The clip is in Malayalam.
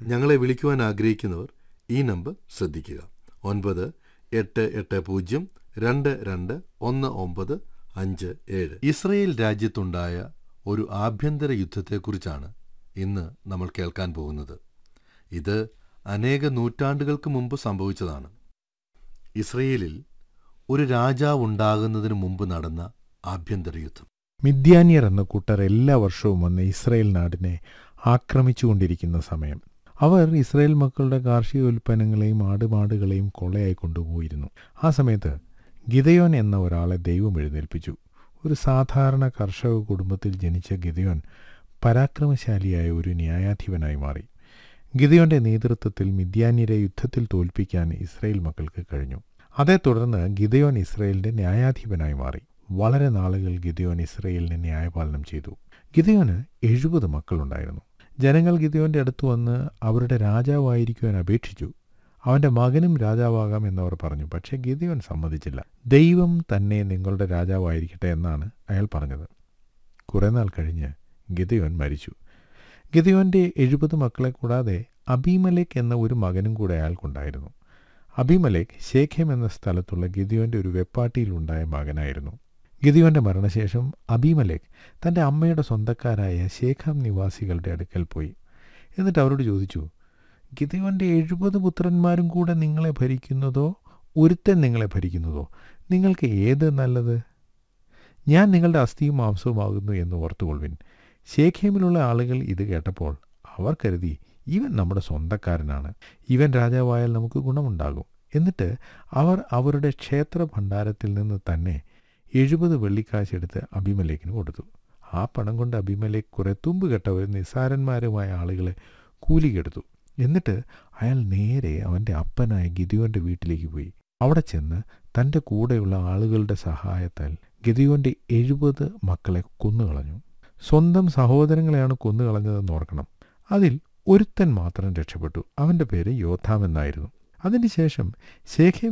ഞങ്ങളെ വിളിക്കുവാൻ ആഗ്രഹിക്കുന്നവർ ഈ നമ്പർ ശ്രദ്ധിക്കുക ഒൻപത് എട്ട് എട്ട് പൂജ്യം രണ്ട് രണ്ട് ഒന്ന് ഒമ്പത് അഞ്ച് ഏഴ് ഇസ്രയേൽ രാജ്യത്തുണ്ടായ ഒരു ആഭ്യന്തര യുദ്ധത്തെക്കുറിച്ചാണ് ഇന്ന് നമ്മൾ കേൾക്കാൻ പോകുന്നത് ഇത് അനേക നൂറ്റാണ്ടുകൾക്ക് മുമ്പ് സംഭവിച്ചതാണ് ഇസ്രയേലിൽ ഒരു രാജാവുണ്ടാകുന്നതിന് മുമ്പ് നടന്ന ആഭ്യന്തര യുദ്ധം മിദ്യാന്യർ എന്ന കൂട്ടർ എല്ലാ വർഷവും വന്ന് ഇസ്രയേൽ നാടിനെ ആക്രമിച്ചുകൊണ്ടിരിക്കുന്ന സമയം അവർ ഇസ്രയേൽ മക്കളുടെ കാർഷിക ഉൽപ്പന്നങ്ങളെയും ആടുമാടുകളെയും കൊള്ളയായി കൊണ്ടുപോയിരുന്നു ആ സമയത്ത് ഗിതയോൻ എന്ന ഒരാളെ ദൈവം എഴുന്നേൽപ്പിച്ചു ഒരു സാധാരണ കർഷക കുടുംബത്തിൽ ജനിച്ച ഗിതയോൻ പരാക്രമശാലിയായ ഒരു ന്യായാധിപനായി മാറി ഗിതയോന്റെ നേതൃത്വത്തിൽ മിദ്യാന്യരെ യുദ്ധത്തിൽ തോൽപ്പിക്കാൻ ഇസ്രയേൽ മക്കൾക്ക് കഴിഞ്ഞു അതേ തുടർന്ന് ഗിതയോൻ ഇസ്രയേലിന്റെ ന്യായാധിപനായി മാറി വളരെ നാളുകൾ ഗിതയോൻ ഇസ്രയേലിനെ ന്യായപാലനം ചെയ്തു ഗിതയോന് എഴുപത് മക്കളുണ്ടായിരുന്നു ജനങ്ങൾ ഗിതയോന്റെ അടുത്ത് വന്ന് അവരുടെ രാജാവായിരിക്കുവാൻ അപേക്ഷിച്ചു അവന്റെ മകനും രാജാവാകാം എന്നവർ പറഞ്ഞു പക്ഷേ ഗിതയോൻ സമ്മതിച്ചില്ല ദൈവം തന്നെ നിങ്ങളുടെ രാജാവായിരിക്കട്ടെ എന്നാണ് അയാൾ പറഞ്ഞത് കുറെ നാൾ കഴിഞ്ഞ് ഗിതയോൻ മരിച്ചു ഗിതയോന്റെ എഴുപത് മക്കളെ കൂടാതെ അബീമലേക്ക് എന്ന ഒരു മകനും കൂടെ അയാൾക്കുണ്ടായിരുന്നു അബിമലേക്ക് ശേഖം എന്ന സ്ഥലത്തുള്ള ഗിദിയോന്റെ ഒരു വെപ്പാട്ടിയിലുണ്ടായ മകനായിരുന്നു ഗിദിയോന്റെ മരണശേഷം അബിമലേക്ക് തന്റെ അമ്മയുടെ സ്വന്തക്കാരായ ശേഖം നിവാസികളുടെ അടുക്കൽ പോയി എന്നിട്ട് അവരോട് ചോദിച്ചു ഗിദിയോന്റെ എഴുപത് പുത്രന്മാരും കൂടെ നിങ്ങളെ ഭരിക്കുന്നതോ ഒരുത്തൻ നിങ്ങളെ ഭരിക്കുന്നതോ നിങ്ങൾക്ക് ഏത് നല്ലത് ഞാൻ നിങ്ങളുടെ അസ്ഥിയും മാംസവുമാകുന്നു എന്ന് ഓർത്തുകൊള്ളുവിൻ ശേഖേമിലുള്ള ആളുകൾ ഇത് കേട്ടപ്പോൾ അവർ കരുതി ഇവൻ നമ്മുടെ സ്വന്തക്കാരനാണ് ഇവൻ രാജാവായാൽ നമുക്ക് ഗുണമുണ്ടാകും എന്നിട്ട് അവർ അവരുടെ ക്ഷേത്ര ഭണ്ഡാരത്തിൽ നിന്ന് തന്നെ എഴുപത് വെള്ളിക്കാശെടുത്ത് അഭിമലേക്കിന് കൊടുത്തു ആ പണം കൊണ്ട് അഭിമലേക്ക് കുറെ തുമ്പ് കെട്ടവർ നിസ്സാരന്മാരുമായ ആളുകളെ കൂലിക്കെടുത്തു എന്നിട്ട് അയാൾ നേരെ അവൻ്റെ അപ്പനായ ഗിദിയോന്റെ വീട്ടിലേക്ക് പോയി അവിടെ ചെന്ന് തൻ്റെ കൂടെയുള്ള ആളുകളുടെ സഹായത്താൽ ഗിദിയോന്റെ എഴുപത് മക്കളെ കൊന്നുകളഞ്ഞു സ്വന്തം സഹോദരങ്ങളെയാണ് കൊന്നുകളഞ്ഞതെന്ന് ഓർക്കണം അതിൽ ഒരുത്തൻ മാത്രം രക്ഷപ്പെട്ടു അവൻ്റെ പേര് യോദ്ധാം എന്നായിരുന്നു അതിനുശേഷം ശേഖേം